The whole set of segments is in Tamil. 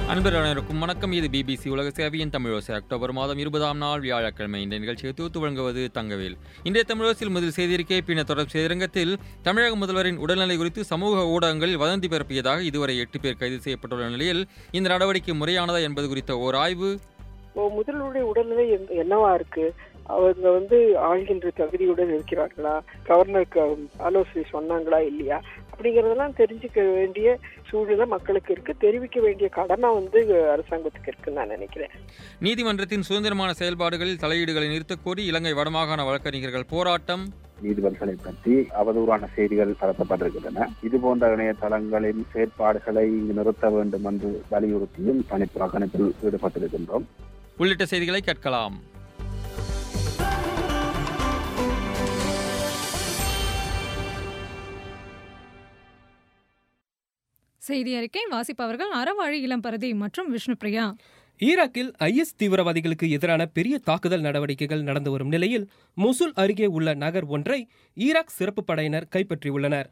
அன்பர்கள் அனைவருக்கும் வணக்கம் இது பிபிசி உலக சேவையின் தமிழோசை அக்டோபர் மாதம் இருபதாம் நாள் வியாழக்கிழமை இந்த நிகழ்ச்சியை தூத்து வழங்குவது தங்கவேல் இன்றைய தமிழோசில் முதல் செய்திருக்கே பின்னர் தொடர் செய்திரங்கத்தில் தமிழக முதல்வரின் உடல்நிலை குறித்து சமூக ஊடகங்களில் வதந்தி பரப்பியதாக இதுவரை எட்டு பேர் கைது செய்யப்பட்டுள்ள நிலையில் இந்த நடவடிக்கை முறையானதா என்பது குறித்த ஓர் ஆய்வு இப்போ முதல்வருடைய உடல்நிலை எந்த- என்னவா இருக்கு அவங்க வந்து ஆள்கின்ற தகுதியுடன் இருக்கிறார்களா கவர்னருக்கு ஆலோசனை சொன்னாங்களா இல்லையா அப்படிங்கறதெல்லாம் தெரிஞ்சுக்க வேண்டிய சூழ்நிலை மக்களுக்கு இருக்கு தெரிவிக்க வேண்டிய கடமை வந்து அரசாங்கத்துக்கு இருக்குன்னு நான் நினைக்கிறேன் நீதிமன்றத்தின் சுதந்திரமான செயல்பாடுகளில் தலையீடுகளை நிறுத்தக் கோரி இலங்கை வடமாகாண வழக்கறிஞர்கள் போராட்டம் நீதிபதிகளை பற்றி அவதூறான செய்திகள் பரப்பப்பட்டிருக்கின்றன இது போன்ற இணையதளங்களின் செயற்பாடுகளை இங்கு நிறுத்த வேண்டும் என்று வலியுறுத்தியும் பணி புறக்கணிப்பில் ஈடுபட்டிருக்கின்றோம் உள்ளிட்ட செய்திகளை கேட்கலாம் செய்தி அறிக்கை வாசிப்பவர்கள் அறவாழி இளம்பரதி மற்றும் விஷ்ணுபிரியா ஈராக்கில் ஐஎஸ் தீவிரவாதிகளுக்கு எதிரான பெரிய தாக்குதல் நடவடிக்கைகள் நடந்து வரும் நிலையில் மொசுல் அருகே உள்ள நகர் ஒன்றை ஈராக் சிறப்பு படையினர் கைப்பற்றியுள்ளனர்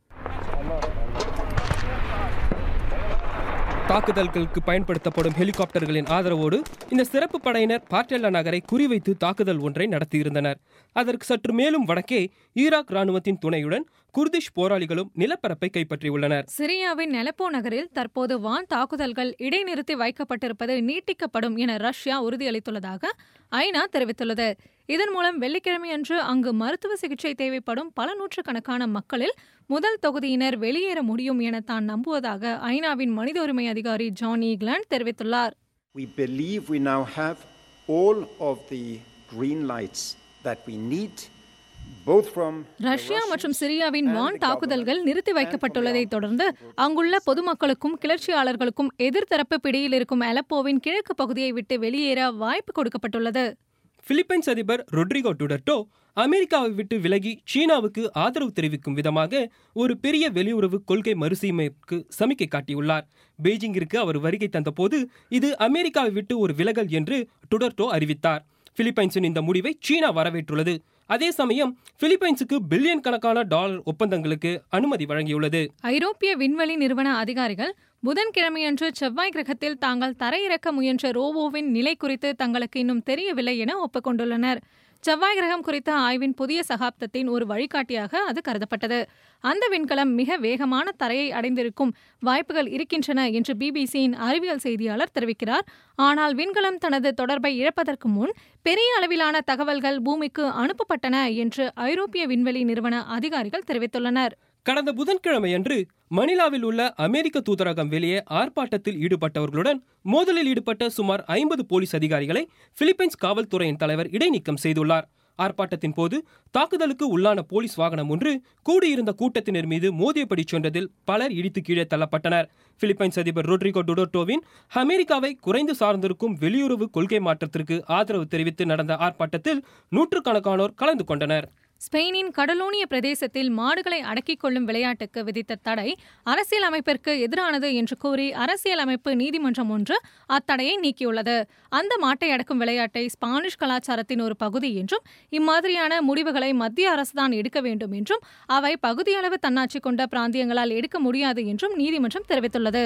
தாக்குதல்களுக்கு பயன்படுத்தப்படும் ஹெலிகாப்டர்களின் ஆதரவோடு இந்த சிறப்பு படையினர் பாட்டெல்லா நகரை குறிவைத்து தாக்குதல் ஒன்றை நடத்தியிருந்தனர் அதற்கு சற்று மேலும் வடக்கே ஈராக் ராணுவத்தின் துணையுடன் குர்திஷ் போராளிகளும் நிலப்பரப்பை கைப்பற்றியுள்ளனர் சிரியாவின் நெலப்போ நகரில் தற்போது வான் தாக்குதல்கள் இடைநிறுத்தி வைக்கப்பட்டிருப்பது நீட்டிக்கப்படும் என ரஷ்யா உறுதியளித்துள்ளதாக ஐநா தெரிவித்துள்ளது இதன் மூலம் வெள்ளிக்கிழமையன்று அங்கு மருத்துவ சிகிச்சை தேவைப்படும் பல நூற்றுக்கணக்கான மக்களில் முதல் தொகுதியினர் வெளியேற முடியும் என தான் நம்புவதாக ஐநாவின் மனித உரிமை அதிகாரி ஜான் ஈக்லாண்ட் தெரிவித்துள்ளார் We believe we now have all of the green lights that we need, both from the Russia Russians மற்றும் சிரியாவின் and வான் the தாக்குதல்கள் government நிறுத்தி and from the வைக்கப்பட்டுள்ளதை armed தொடர்ந்து forces. அங்குள்ள பொதுமக்களுக்கும் கிளர்ச்சியாளர்களுக்கும் எதிர்த்தரப்பு பிடியில் இருக்கும் அலப்போவின் கிழக்கு பகுதியை விட்டு வெளியேற வாய்ப்பு கொடுக்கப்பட்டுள்ளது பிலிப்பைன்ஸ் அதிபர் ரொட்ரிகோ டுடர்டோ அமெரிக்காவை விட்டு விலகி சீனாவுக்கு ஆதரவு தெரிவிக்கும் விதமாக ஒரு பெரிய வெளியுறவு கொள்கை மறுசீமைக்கு சமிக்கை காட்டியுள்ளார் பெய்ஜிங்கிற்கு அவர் வருகை தந்தபோது இது அமெரிக்காவை விட்டு ஒரு விலகல் என்று டுடர்டோ அறிவித்தார் பிலிப்பைன்ஸின் இந்த முடிவை சீனா வரவேற்றுள்ளது அதே சமயம் பிலிப்பைன்ஸுக்கு பில்லியன் கணக்கான டாலர் ஒப்பந்தங்களுக்கு அனுமதி வழங்கியுள்ளது ஐரோப்பிய விண்வெளி நிறுவன அதிகாரிகள் புதன்கிழமையன்று செவ்வாய் கிரகத்தில் தாங்கள் தரையிறக்க முயன்ற ரோவோவின் நிலை குறித்து தங்களுக்கு இன்னும் தெரியவில்லை என ஒப்புக்கொண்டுள்ளனர் செவ்வாய் கிரகம் குறித்த ஆய்வின் புதிய சகாப்தத்தின் ஒரு வழிகாட்டியாக அது கருதப்பட்டது அந்த விண்கலம் மிக வேகமான தரையை அடைந்திருக்கும் வாய்ப்புகள் இருக்கின்றன என்று பிபிசியின் அறிவியல் செய்தியாளர் தெரிவிக்கிறார் ஆனால் விண்கலம் தனது தொடர்பை இழப்பதற்கு முன் பெரிய அளவிலான தகவல்கள் பூமிக்கு அனுப்பப்பட்டன என்று ஐரோப்பிய விண்வெளி நிறுவன அதிகாரிகள் தெரிவித்துள்ளனர் கடந்த புதன்கிழமையன்று மணிலாவில் உள்ள அமெரிக்க தூதரகம் வெளியே ஆர்ப்பாட்டத்தில் ஈடுபட்டவர்களுடன் மோதலில் ஈடுபட்ட சுமார் ஐம்பது போலீஸ் அதிகாரிகளை பிலிப்பைன்ஸ் காவல்துறையின் தலைவர் இடைநீக்கம் செய்துள்ளார் ஆர்ப்பாட்டத்தின் போது தாக்குதலுக்கு உள்ளான போலீஸ் வாகனம் ஒன்று கூடியிருந்த கூட்டத்தினர் மீது மோதியபடி சென்றதில் பலர் இடித்து கீழே தள்ளப்பட்டனர் பிலிப்பைன்ஸ் அதிபர் ரொட்ரிகோ டுடோட்டோவின் அமெரிக்காவை குறைந்து சார்ந்திருக்கும் வெளியுறவு கொள்கை மாற்றத்திற்கு ஆதரவு தெரிவித்து நடந்த ஆர்ப்பாட்டத்தில் நூற்றுக்கணக்கானோர் கலந்து கொண்டனர் ஸ்பெயினின் கடலோனிய பிரதேசத்தில் மாடுகளை அடக்கிக் கொள்ளும் விளையாட்டுக்கு விதித்த தடை அரசியல் அமைப்பிற்கு எதிரானது என்று கூறி அரசியல் அமைப்பு நீதிமன்றம் ஒன்று அத்தடையை நீக்கியுள்ளது அந்த மாட்டை அடக்கும் விளையாட்டை ஸ்பானிஷ் கலாச்சாரத்தின் ஒரு பகுதி என்றும் இம்மாதிரியான முடிவுகளை மத்திய அரசுதான் எடுக்க வேண்டும் என்றும் அவை பகுதியளவு தன்னாட்சி கொண்ட பிராந்தியங்களால் எடுக்க முடியாது என்றும் நீதிமன்றம் தெரிவித்துள்ளது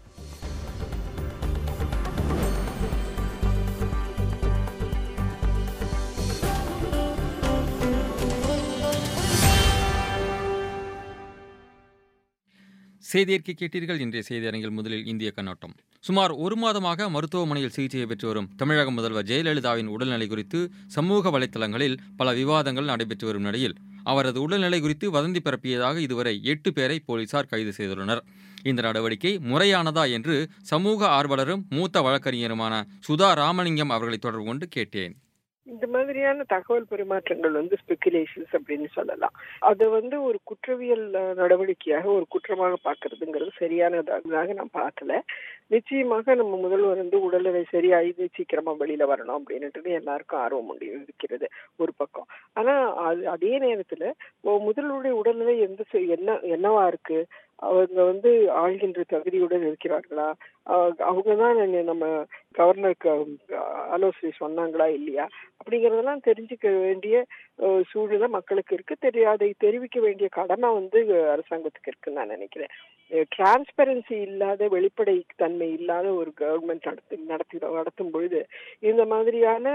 செய்தியற்கை கேட்டீர்கள் இன்றைய செய்தி அரங்கில் முதலில் இந்திய கண்ணோட்டம் சுமார் ஒரு மாதமாக மருத்துவமனையில் சிகிச்சை பெற்று வரும் தமிழக முதல்வர் ஜெயலலிதாவின் உடல்நிலை குறித்து சமூக வலைத்தளங்களில் பல விவாதங்கள் நடைபெற்று வரும் நிலையில் அவரது உடல்நிலை குறித்து வதந்தி பரப்பியதாக இதுவரை எட்டு பேரை போலீசார் கைது செய்துள்ளனர் இந்த நடவடிக்கை முறையானதா என்று சமூக ஆர்வலரும் மூத்த வழக்கறிஞருமான சுதா ராமலிங்கம் அவர்களை தொடர்பு கொண்டு கேட்டேன் இந்த மாதிரியான தகவல் பரிமாற்றங்கள் வந்து ஸ்பெகுலேஷன்ஸ் அப்படின்னு சொல்லலாம் அது வந்து ஒரு குற்றவியல் அஹ், நடவடிக்கையாக ஒரு குற்றமாக பார்க்கறதுங்கிறது சரியானதாக நான் பார்க்கல நிச்சயமாக நம்ம முதல்வர் வந்து உடல்நிலை சரியாயிது சீக்கிரமா வெளியில வரணும் அப்படின்ட்டு எல்லாருக்கும் ஆர்வம் உண்டு இருக்கிறது ஒரு பக்கம் ஆனா அது அதே நேரத்துல ஓ, முதல்வருடைய உடல்நிலை எந்த சு- என்ன என்னவா இருக்கு அவங்க வந்து ஆள்கின்ற தகுதியுடன் இருக்கிறார்களா அவங்க தான் நம்ம கவர்னருக்கு ஆலோசனை சொன்னாங்களா இல்லையா அப்படிங்கறதெல்லாம் தெரிஞ்சுக்க வேண்டிய சூழ்நிலை மக்களுக்கு இருக்கு தெரிய அதை தெரிவிக்க வேண்டிய கடமை வந்து அரசாங்கத்துக்கு இருக்குன்னு நான் நினைக்கிறேன் டிரான்ஸ்பரன்சி இல்லாத வெளிப்படை தன்மை இல்லாத ஒரு கவர்மெண்ட் நடத்தி நடத்தி நடத்தும் பொழுது இந்த மாதிரியான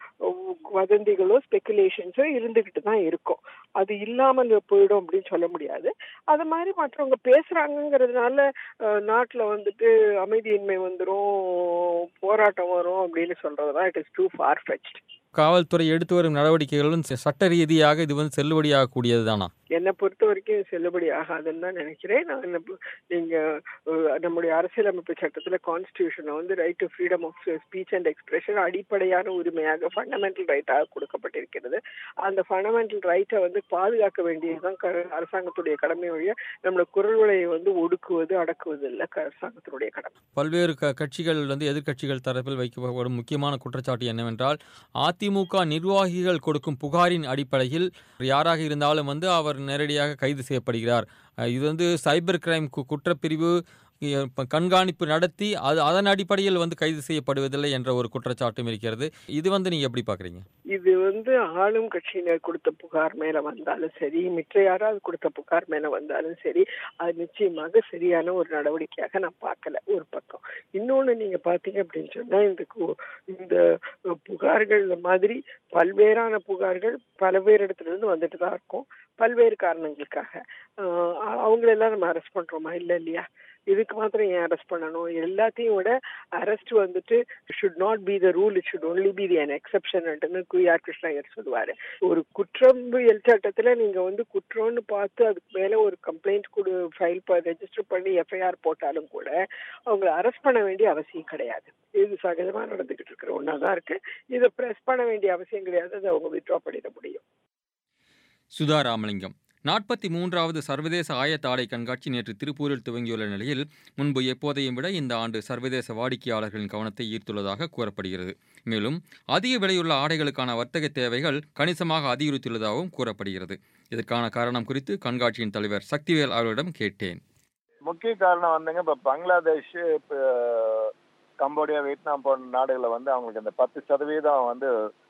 வதந்திகளோ ஸ்பெகுலேஷன்ஸோ இருந்துகிட்டு தான் இருக்கும் அது இல்லாமல் போயிடும் அப்படின்னு சொல்ல முடியாது அது மாதிரி மற்றவங்க பேசுறாங்கிறதுனால நாட்டுல வந்துட்டு அமைதியின்மை வந்துடும் போராட்டம் வரும் அப்படின்னு சொல்றதுதான் it is too far fetched காவல்துறை எடுத்து வரும் நடவடிக்கைகளும் சட்ட ரீதியாக இது வந்து செல்லுபடியாக கூடியது தானா என்னை பொறுத்த வரைக்கும் செல்லுபடி ஆகாதுன்னு தான் நினைக்கிறேன் நான் நீங்க நம்முடைய அரசியலமைப்பு சட்டத்துல கான்ஸ்டியூஷனை வந்து right to freedom of speech and expression அடிப்படையான உரிமையாக ஃபண்டமெண்டல் ரைட்டாக கொடுக்கப்பட்டிருக்கிறது அந்த ஃபண்டமெண்டல் ரைட்டை வந்து பாதுகாக்க வேண்டியதுதான் அரசாங்கத்துடைய கடமை வழியா நம்மளோட குரல் வலையை வந்து ஒடுக்குவது அடக்குவது இல்லை அரசாங்கத்தினுடைய கடமை பல்வேறு கட்சிகள் வந்து எதிர்கட்சிகள் தரப்பில் வைக்கப்படும் முக்கியமான குற்றச்சாட்டு என்னவென்றால் அதிமுக நிர்வாகிகள் கொடுக்கும் புகாரின் அடிப்படையில் யாராக இருந்தாலும் வந்து அவர் நேரடியாக கைது செய்யப்படுகிறார் இது வந்து சைபர் கிரைம் குற்றப்பிரிவு கண்காணிப்பு நடத்தி அது அதன் அடிப்படையில் வந்து கைது செய்யப்படுவதில்லை என்ற ஒரு குற்றச்சாட்டும் இருக்கிறது இது வந்து நீங்க எப்படி பாக்குறீங்க இது வந்து ஆளும் கட்சியினர் கொடுத்த புகார் மேல வந்தாலும் சரி மிற்ற யாராவது கொடுத்த புகார் மேல வந்தாலும் சரி அது நிச்சயமாக சரியான ஒரு நடவடிக்கையாக நான் பார்க்கல ஒரு பக்கம் இன்னொன்னு நீங்க பாத்தீங்க அப்படின்னு சொன்னா இந்த இந்த புகார்கள் மாதிரி பல்வேறான புகார்கள் பல்வேறு இடத்துல இருந்து வந்துட்டு தான் இருக்கும் பல்வேறு காரணங்களுக்காக அவங்களெல்லாம் நம்ம அரெஸ்ட் பண்றோமா இல்ல இல்லையா இதுக்கு மாத்திரம் ஏன் அரெஸ்ட் பண்ணணும் எல்லாத்தையும் விட அரெஸ்ட் வந்துட்டு should not be the rule it should only be the an exception குயார் கிருஷ்ணயர் சொல்லுவாரு ஒரு குற்றவியல் சட்டத்துல நீங்க வந்து குற்றம்னு பார்த்து அதுக்கு மேல ஒரு கம்ப்ளைண்ட் கொடு ஃபைல் ரெஜிஸ்டர் பண்ணி எஃப்ஐஆர் போட்டாலும் கூட அவங்கள அரெஸ்ட் பண்ண வேண்டிய அவசியம் கிடையாது இது சகஜமா நடந்துகிட்டு இருக்கிற ஒன்னாதான் இருக்கு இதை பிரஸ் பண்ண வேண்டிய அவசியம் கிடையாது அதை அவங்க வித்ட்ரா பண்ணிட முடியும் சுதா ராமலிங்கம் நாற்பத்தி மூன்றாவது சர்வதேச ஆயத்த ஆடை கண்காட்சி நேற்று திருப்பூரில் துவங்கியுள்ள நிலையில் முன்பு எப்போதையும் விட இந்த ஆண்டு சர்வதேச வாடிக்கையாளர்களின் கவனத்தை ஈர்த்துள்ளதாக கூறப்படுகிறது மேலும் அதிக விலையுள்ள ஆடைகளுக்கான வர்த்தக தேவைகள் கணிசமாக அதிகரித்துள்ளதாகவும் கூறப்படுகிறது இதற்கான காரணம் குறித்து கண்காட்சியின் தலைவர் சக்திவேல் அவர்களிடம் கேட்டேன் முக்கிய காரணம் வந்துங்க இப்போ பங்களாதேஷ் இப்போ கம்போடியா வியட்நாம் போன்ற நாடுகளில் வந்து அவங்களுக்கு இந்த பத்து சதவீதம் வந்து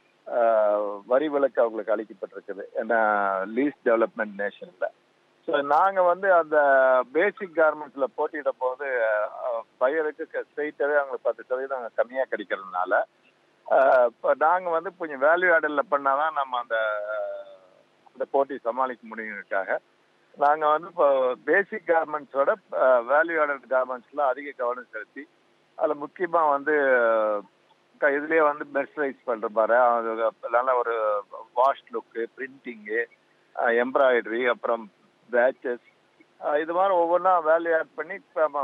வரி விலக்கு அவங்களுக்கு அளிக்கப்பட்டிருக்குது ஏன்னா லீஸ் டெவலப்மெண்ட் நேஷனில் ஸோ நாங்கள் வந்து அந்த பேசிக் கார்மெண்ட்ஸில் போட்டியிட போது பையருக்கு ஸ்ட்ரெயிட்டாகவே அவங்களுக்கு பத்து சதவீதம் கம்மியாக கிடைக்கிறதுனால இப்போ நாங்கள் வந்து கொஞ்சம் வேல்யூ ஆடலில் பண்ணால் தான் நம்ம அந்த அந்த போட்டி சமாளிக்க முடியுங்கிறதுக்காக நாங்கள் வந்து இப்போ பேசிக் கார்மெண்ட்ஸோட வேல்யூ ஆடட் கார்மெண்ட்ஸில் அதிக கவனம் செலுத்தி அதில் முக்கியமாக வந்து இதுலேயே வந்து மெர்சரைஸ் பண்ணுற பாரு நல்ல ஒரு வாஷ் லுக்கு பிரிண்டிங்கு எம்ப்ராய்டரி அப்புறம் பேச்சஸ் இது மாதிரி ஒவ்வொன்றா வேல்யூ ஆட் பண்ணி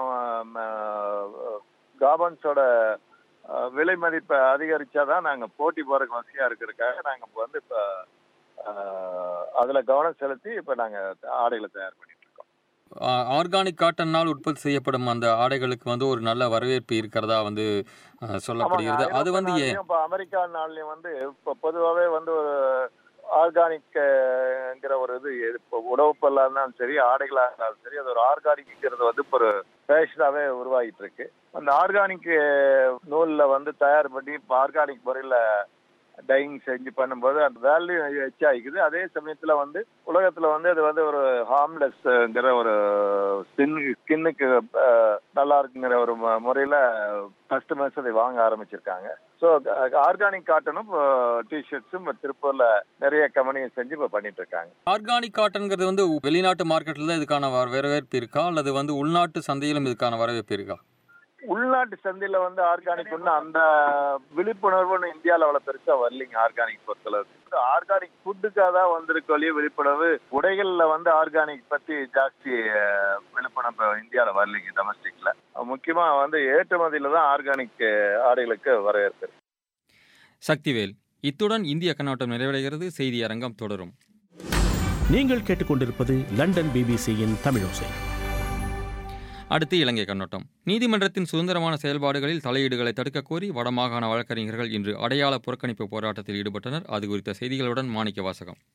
கார்மெண்ட்ஸோட விலை மதிப்பை அதிகரித்தா தான் நாங்கள் போட்டி போகிறதுக்கு வசதியாக இருக்கிறதுக்காக நாங்கள் இப்போ வந்து இப்போ அதில் கவனம் செலுத்தி இப்போ நாங்கள் ஆடைகளை தயார் பண்ணிட்டு இருக்கோம் ஆர்கானிக் காட்டனால் உற்பத்தி செய்யப்படும் அந்த ஆடைகளுக்கு வந்து ஒரு நல்ல வரவேற்பு இருக்கிறதா வந்து சொல்லப்படுகிறது அது வந்து ஏன் இப்போ அமெரிக்கா நாள்லயும் வந்து இப்போ பொதுவாகவே வந்து ஒரு ஆர்கானிக்ங்கிற ஒரு இது இப்போ உணவு பொருளாக இருந்தாலும் சரி ஆடைகளாக இருந்தாலும் சரி அது ஒரு ஆர்கானிக்ங்கிறது வந்து இப்போ ஒரு ஃபேஷனாகவே உருவாகிட்டு இருக்கு அந்த ஆர்கானிக் நூலில் வந்து தயார் பண்ணி இப்போ ஆர்கானிக் முறையில் டையிங் செஞ்சு பண்ணும்போது அந்த வேல்யூ எச்சாகிக்குது அதே சமயத்தில் வந்து உலகத்தில் வந்து அது வந்து ஒரு ஹார்ம்லெஸ்ங்கிற ஒரு ஸ்கின் ஸ்கின்னுக்கு நல்லா இருக்குங்கிற ஒரு முறையில் கஸ்டமர்ஸ் அதை வாங்க ஆரம்பிச்சிருக்காங்க ஸோ ஆர்கானிக் காட்டனும் டிஷர்ட்ஸும் திருப்பூரில் நிறைய கம்பெனியை செஞ்சு இப்போ பண்ணிட்டு இருக்காங்க ஆர்கானிக் காட்டன்கிறது வந்து வெளிநாட்டு மார்க்கெட்டில் இதுக்கான வரவேற்பு இருக்கா அல்லது வந்து உள்நாட்டு சந்தையிலும் இதுக்கான வரவேற்பு இருக்கா உள்நாட்டு சந்தையில வந்து ஆர்கானிக் ஒன்று அந்த விழிப்புணர்வு இந்தியாவில் அவ்வளோ பெருசா வரலைங்க ஆர்கானிக் பொறுத்தளவுக்கு ஆர்கானிக் ஃபுட்டுக்காக தான் வந்திருக்க வழிய விழிப்புணர்வு உடைகள்ல வந்து ஆர்கானிக் பத்தி ஜாஸ்தி விழிப்புணர்வு இந்தியாவில் வரலைங்க டொமஸ்டிக்ல முக்கியமா வந்து ஏற்றுமதியில தான் ஆர்கானிக் ஆடைகளுக்கு வரவேற்பு சக்திவேல் இத்துடன் இந்திய கண்ணோட்டம் நிறைவடைகிறது செய்தி அரங்கம் தொடரும் நீங்கள் கேட்டுக்கொண்டிருப்பது லண்டன் பிபிசியின் தமிழோசை அடுத்து இலங்கை கண்ணோட்டம் நீதிமன்றத்தின் சுதந்திரமான செயல்பாடுகளில் தலையீடுகளை தடுக்க கோரி வடமாகாண வழக்கறிஞர்கள் இன்று அடையாள புறக்கணிப்பு போராட்டத்தில் ஈடுபட்டனர் அது குறித்த செய்திகளுடன் மாணிக்க வாசகம்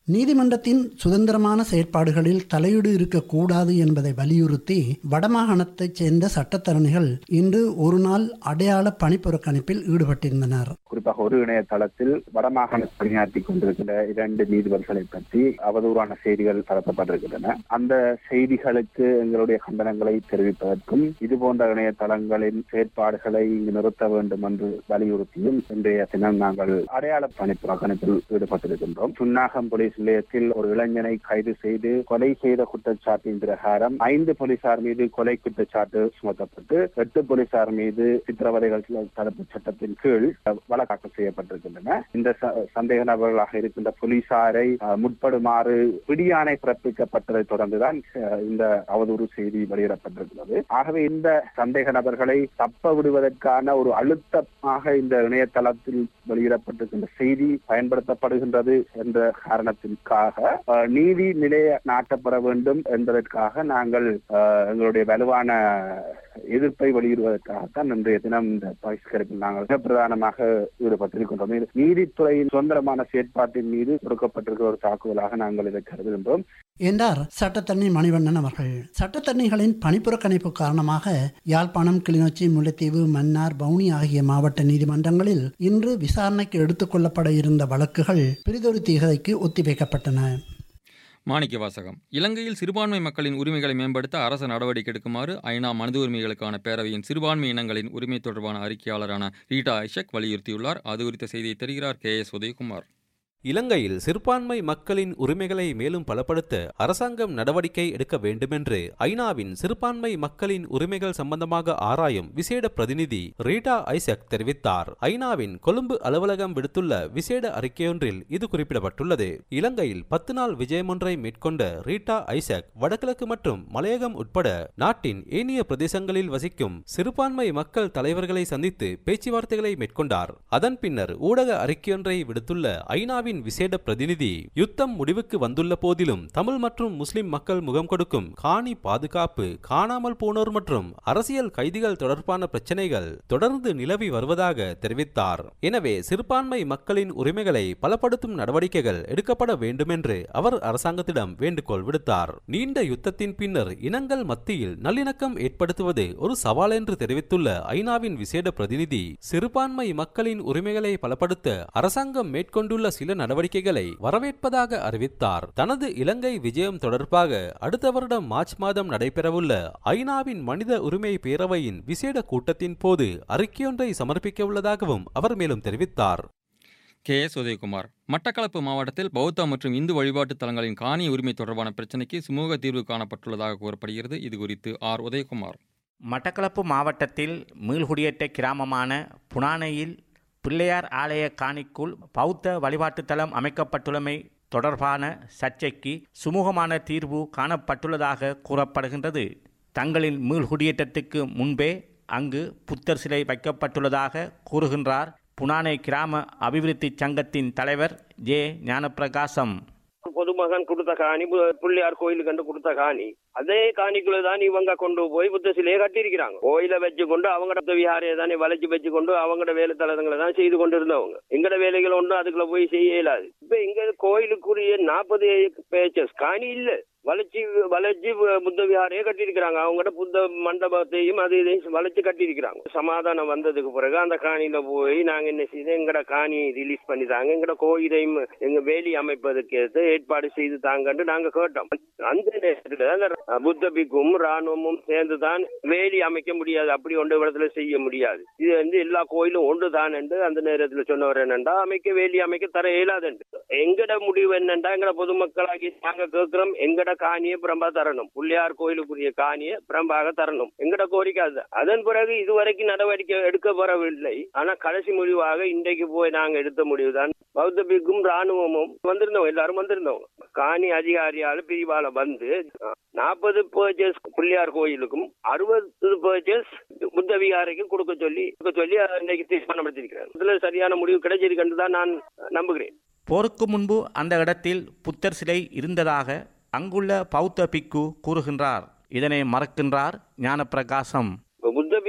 நீதிமன்றத்தின் சுதந்திரமான செயற்பாடுகளில் தலையீடு இருக்கக்கூடாது என்பதை வலியுறுத்தி வடமாகாணத்தைச் சேர்ந்த சட்டத்தரணிகள் இன்று ஒரு நாள் அடையாள பணிப்புறக்கணிப்பில் ஈடுபட்டிருந்தனர் குறிப்பாக ஒரு இணையதளத்தில் வடமாகாண பணியாற்றி கொண்டிருக்கிற இரண்டு நீதிபதிகளை பற்றி அவதூறான செய்திகள் பரப்பப்பட்டிருக்கின்றன அந்த செய்திகளுக்கு எங்களுடைய கண்டனங்களை தெரிவிப்பதற்கும் இது போன்ற இணையதளங்களின் செயற்பாடுகளை இங்கு நிறுத்த வேண்டும் என்று வலியுறுத்தியும் இன்றைய தினம் நாங்கள் அடையாள பணி புறக்கணிப்பில் ஈடுபட்டிருக்கின்றோம் சுன்னாகம் போலீஸ் நிலையத்தில் ஒரு இளைஞனை கைது செய்து கொலை செய்த குற்றச்சாட்டின் பிரகாரம் ஐந்து போலீசார் மீது கொலை குற்றச்சாட்டு சுமத்தப்பட்டு எட்டு போலீசார் மீது சித்திரவதைகள் தடுப்பு சட்டத்தின் கீழ் வழக்காக்கம் செய்யப்பட்டிருக்கின்றன இந்த சந்தேக நபர்களாக இருக்கின்ற போலீசாரை முற்படுமாறு பிடியாணை பிறப்பிக்கப்பட்டதை தொடர்ந்துதான் இந்த அவதூறு செய்தி வெளியிடப்பட்டிருக்கிறது ஆகவே இந்த சந்தேக நபர்களை தப்ப விடுவதற்கான ஒரு அழுத்தமாக இந்த இணையதளத்தில் வெளியிடப்பட்டிருக்கின்ற செய்தி பயன்படுத்தப்படுகின்றது என்ற காரணத்திற்காக நீதி நிலைய நாட்டப்பட வேண்டும் என்பதற்காக நாங்கள் எங்களுடைய வலுவான எதிர்ப்பை வெளியிடுவதற்காகத்தான் இன்றைய தினம் இந்த பகிஷ்கரிப்பில் நாங்கள் மிக பிரதானமாக ஈடுபட்டிருக்கின்றோம் நீதித்துறையின் சுதந்திரமான செயற்பாட்டின் மீது கொடுக்கப்பட்டிருக்கிற ஒரு தாக்குதலாக நாங்கள் இதை கருதுகின்றோம் என்றார் சட்டத்தண்ணி மணிவண்ணன் அவர்கள் சட்டத்தண்ணிகளின் பணிப்புறக்கணிப்பு காரணமாக யாழ்ப்பாணம் கிளிநொச்சி முல்லைத்தீவு மன்னார் பவுனி ஆகிய மாவட்ட நீதிமன்றங்களில் இன்று விசாரணைக்கு எடுத்துக் கொள்ளப்பட இருந்த வழக்குகள் பிரிதொரு தீகதைக்கு ஒத்திவைக்கப்பட்டன மாணிக்க வாசகம் இலங்கையில் சிறுபான்மை மக்களின் உரிமைகளை மேம்படுத்த அரசு நடவடிக்கை எடுக்குமாறு ஐநா மனித உரிமைகளுக்கான பேரவையின் சிறுபான்மை இனங்களின் உரிமை தொடர்பான அறிக்கையாளரான ரீட்டா ஐஷக் வலியுறுத்தியுள்ளார் அது குறித்த செய்தியை தெரிகிறார் கே எஸ் உதயகுமார் இலங்கையில் சிறுபான்மை மக்களின் உரிமைகளை மேலும் பலப்படுத்த அரசாங்கம் நடவடிக்கை எடுக்க வேண்டுமென்று ஐநாவின் சிறுபான்மை மக்களின் உரிமைகள் சம்பந்தமாக ஆராயும் விசேட பிரதிநிதி ரீட்டா ஐசக் தெரிவித்தார் ஐநாவின் கொழும்பு அலுவலகம் விடுத்துள்ள விசேட அறிக்கையொன்றில் இது குறிப்பிடப்பட்டுள்ளது இலங்கையில் பத்து நாள் விஜயமொன்றை மேற்கொண்ட ரீட்டா ஐசக் வடகிழக்கு மற்றும் மலையகம் உட்பட நாட்டின் ஏனைய பிரதேசங்களில் வசிக்கும் சிறுபான்மை மக்கள் தலைவர்களை சந்தித்து பேச்சுவார்த்தைகளை மேற்கொண்டார் அதன் பின்னர் ஊடக அறிக்கையொன்றை விடுத்துள்ள ஐநாவின் இந்தியாவின் விசேட பிரதிநிதி யுத்தம் முடிவுக்கு வந்துள்ள போதிலும் தமிழ் மற்றும் முஸ்லிம் மக்கள் முகம் கொடுக்கும் காணி பாதுகாப்பு காணாமல் போனோர் மற்றும் அரசியல் கைதிகள் தொடர்பான பிரச்சனைகள் தொடர்ந்து நிலவி வருவதாக தெரிவித்தார் எனவே சிறுபான்மை மக்களின் உரிமைகளை பலப்படுத்தும் நடவடிக்கைகள் எடுக்கப்பட வேண்டுமென்று அவர் அரசாங்கத்திடம் வேண்டுகோள் விடுத்தார் நீண்ட யுத்தத்தின் பின்னர் இனங்கள் மத்தியில் நல்லிணக்கம் ஏற்படுத்துவது ஒரு சவால் என்று தெரிவித்துள்ள ஐநாவின் விசேட பிரதிநிதி சிறுபான்மை மக்களின் உரிமைகளை பலப்படுத்த அரசாங்கம் மேற்கொண்டுள்ள சில நடவடிக்கைகளை வரவேற்பதாக அறிவித்தார் தனது இலங்கை விஜயம் தொடர்பாக அடுத்த வருடம் மார்ச் மாதம் நடைபெறவுள்ள ஐநாவின் மனித உரிமை பேரவையின் விசேட கூட்டத்தின் போது அறிக்கையொன்றை சமர்ப்பிக்க உள்ளதாகவும் அவர் மேலும் தெரிவித்தார் கே எஸ் உதயகுமார் மட்டக்களப்பு மாவட்டத்தில் பௌத்த மற்றும் இந்து வழிபாட்டு தலங்களின் காணி உரிமை தொடர்பான பிரச்சினைக்கு சுமூக தீர்வு காணப்பட்டுள்ளதாக கூறப்படுகிறது இது குறித்து ஆர் உதயகுமார் மட்டக்களப்பு மாவட்டத்தில் மீள்குடியேற்ற கிராமமான புனானையில் பிள்ளையார் ஆலய காணிக்குள் பௌத்த வழிபாட்டுத் தலம் அமைக்கப்பட்டுள்ளமை தொடர்பான சர்ச்சைக்கு சுமூகமான தீர்வு காணப்பட்டுள்ளதாக கூறப்படுகின்றது தங்களின் மீள்குடியேற்றத்துக்கு முன்பே அங்கு புத்தர் சிலை வைக்கப்பட்டுள்ளதாக கூறுகின்றார் புனானை கிராம அபிவிருத்தி சங்கத்தின் தலைவர் ஜே ஞானப்பிரகாசம் பொதுமகன் கொடுத்த காணி பிள்ளையார் கோயிலுக்கு கண்டு கொடுத்த காணி அதே காணிக்குள்ள தான் இவங்க கொண்டு போய் புத்த சிலையை கட்டியிருக்கிறாங்க கோயில வச்சு கொண்டு அவங்களோட விஹாரையை தானே வளைச்சு வச்சு கொண்டு அவங்களோட வேலை தளங்களை தான் செய்து கொண்டு இருந்தவங்க எங்கட வேலைகள் ஒன்றும் அதுக்குள்ள போய் செய்ய இயலாது இப்ப இங்க கோயிலுக்குரிய நாற்பது பேச்சஸ் காணி இல்ல வளைச்சி வளைச்சி புத்த விஹாரையே கட்டியிருக்கிறாங்க அவங்களோட புத்த மண்டபத்தையும் அது இதையும் வளைச்சு கட்டியிருக்கிறாங்க சமாதானம் வந்ததுக்கு பிறகு அந்த காணியில போய் நாங்க என்ன செய்தோம் எங்கட காணி ரிலீஸ் பண்ணி தாங்க எங்கட கோயிலையும் எங்க வேலி அமைப்பதற்கு ஏற்பாடு செய்து தாங்கன்னு நாங்க கேட்டோம் அந்த நேரத்துல அந்த புத்த பிக்கும் ராணுவமும் சேர்ந்து தான் வேலி அமைக்க முடியாது அப்படி ஒன்று இடத்துல செய்ய முடியாது இது வந்து எல்லா கோயிலும் ஒன்று தான் என்று அந்த நேரத்துல சொன்னவர் என்னண்டா அமைக்க வேலி அமைக்க தர இயலாது எங்கட முடிவு என்னண்டா எங்கட பொதுமக்களாகி நாங்க கேட்கிறோம் எங்கட காணியை பிரம்பா தரணும் பிள்ளையார் கோயிலுக்குரிய காணியை பிரம்பாக தரணும் எங்கட கோரிக்கை அது அதன் பிறகு இதுவரைக்கும் நடவடிக்கை எடுக்கப்படவில்லை ஆனா கடைசி முடிவாக இன்றைக்கு போய் நாங்க எடுத்த முடிவுதான் பௌத்த பிக்கும் ராணுவமும் வந்திருந்தோம் எல்லாரும் வந்திருந்தோம் காணி அதிகாரியால பிரிவால வந்து நாற்பது பர்ச்சேஸ் பிள்ளையார் கோயிலுக்கும் அறுபது பர்ச்சேஸ் புத்த விகாரைக்கும் கொடுக்க சொல்லி கொடுக்க சொல்லி இன்னைக்கு தீர்மானப்படுத்திருக்கிறேன் இதுல சரியான முடிவு கிடைச்சிருக்கு தான் நான் நம்புகிறேன் போருக்கு முன்பு அந்த இடத்தில் புத்தர் சிலை இருந்ததாக அங்குள்ள பௌத்த பிக்கு கூறுகின்றார் இதனை மறக்கின்றார் ஞானப்பிரகாசம் புத்த பிக்கு சொல்ற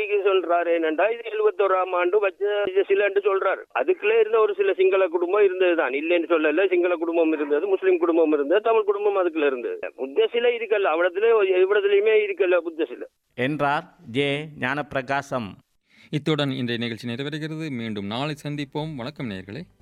சொல்றாரு என்னண்டா இது எழுபத்தோராம் ஆண்டு வச்ச சிலன்னு சொல்றாரு அதுக்குள்ளே இருந்த ஒரு சில சிங்கள குடும்பம் இருந்ததுதான் இல்லைன்னு சொல்லல சிங்கள குடும்பம் இருந்தது முஸ்லிம் குடும்பம் இருந்தது தமிழ் குடும்பம் அதுக்குள்ள இருந்தது புத்த சிலை இருக்கல்ல அவ்வளத்துல இவ்வளவுலயுமே இருக்கல்ல புத்த சிலை என்றார் ஜே ஞானப்பிரகாசம் இத்துடன் இன்றைய நிகழ்ச்சி நிறைவேறுகிறது மீண்டும் நாளை சந்திப்போம் வணக்கம் நேயர்களே